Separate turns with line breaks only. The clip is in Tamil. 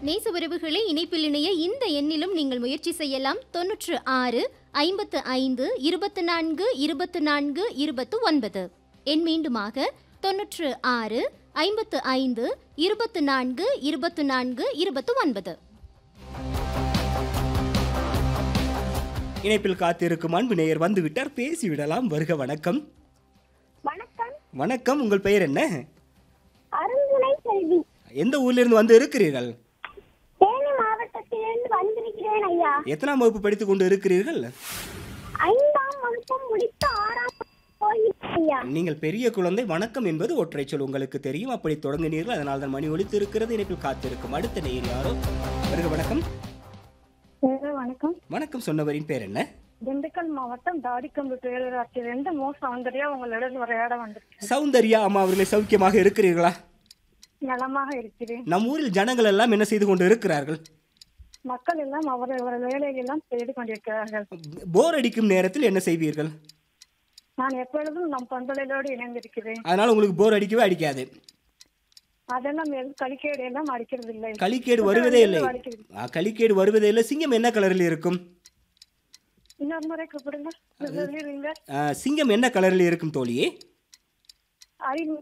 நேச உறவுகளை இணைப்பில் இணைய இந்த எண்ணிலும் நீங்கள் முயற்சி செய்யலாம் தொன்னூற்று ஆறு ஐம்பத்து ஐந்து இருபத்து நான்கு இருபத்து நான்கு இருபத்து ஒன்பது எண் மீண்டுமாக தொன்னூற்று ஆறு ஐம்பத்து ஐந்து இருபத்து நான்கு இருபத்து நான்கு இருபத்து ஒன்பது
இணைப்பில் காத்திருக்கும் அன்பு நேயர் வந்துவிட்டார் பேசிவிடலாம் வருக வணக்கம்
வணக்கம்
வணக்கம் உங்கள் பெயர் என்ன
அருந்துணை செல்வி
எந்த ஊரிலிருந்து வந்து இருக்கிறீர்கள்
தேனி மாவட்டத்திலிருந்து வந்திருக்கிறேன் ஐயா
எத்தனாம் வகுப்பு படித்துக் கொண்டு இருக்கிறீர்கள்
ஐந்தாம் வகுப்பு முடித்து ஆறாம் வகுப்பு போகிறேன் ஐயா
நீங்கள் பெரிய குழந்தை வணக்கம் என்பது ஒற்றை சொல் உங்களுக்கு தெரியும் அப்படி தொடங்கினீர்கள் அதனால் தான் மணி ஒலித்து இருக்கிறது இணைப்பில் காத்திருக்கும் அடுத்த நேயர் யாரோ வருக வணக்கம்
வணக்கம்
வணக்கம் சொன்னவரின் பேர் என்ன
திண்டுக்கல் மாவட்டம் தாடிக்கம்பு பேரூராட்சியிலிருந்து மோ சௌந்தர்யா உங்களிடம் உரையாட வந்திருக்கேன்
சௌந்தர்யா அம்மா அவர்களை சௌக்கியமாக இருக்கிறீர்களா
நலமாக இருக்கிறேன்
நம் ஊரில் ஜனங்கள் எல்லாம் என்ன செய்து கொண்டு இருக்கிறார்கள்
மக்கள் எல்லாம் அவரவர் வேலைகள் எல்லாம் செய்து கொண்டிருக்கிறார்கள்
போர் அடிக்கும் நேரத்தில் என்ன செய்வீர்கள்
நான் எப்பொழுதும் நம் பண்பலையோடு இணைந்திருக்கிறேன்
அதனால் உங்களுக்கு போர் அடிக்கவே அடிக்காது
அதெல்லாம் எதுவும் கலிக்கேடு எல்லாம் அடிக்கிறது இல்லை
களிக்கேடு வருவதே இல்லை
அடிக்கிறது
ஆ, களிக்கேடு வருவதே இல்லை சிங்கம் என்ன கலரில் இருக்கும்
இன்னொரு முறை கூப்பிடுங்க சொல்லிடுங்க
ஆ, சிங்கம் என்ன கலரில் இருக்கும் தோழியே
அறிவு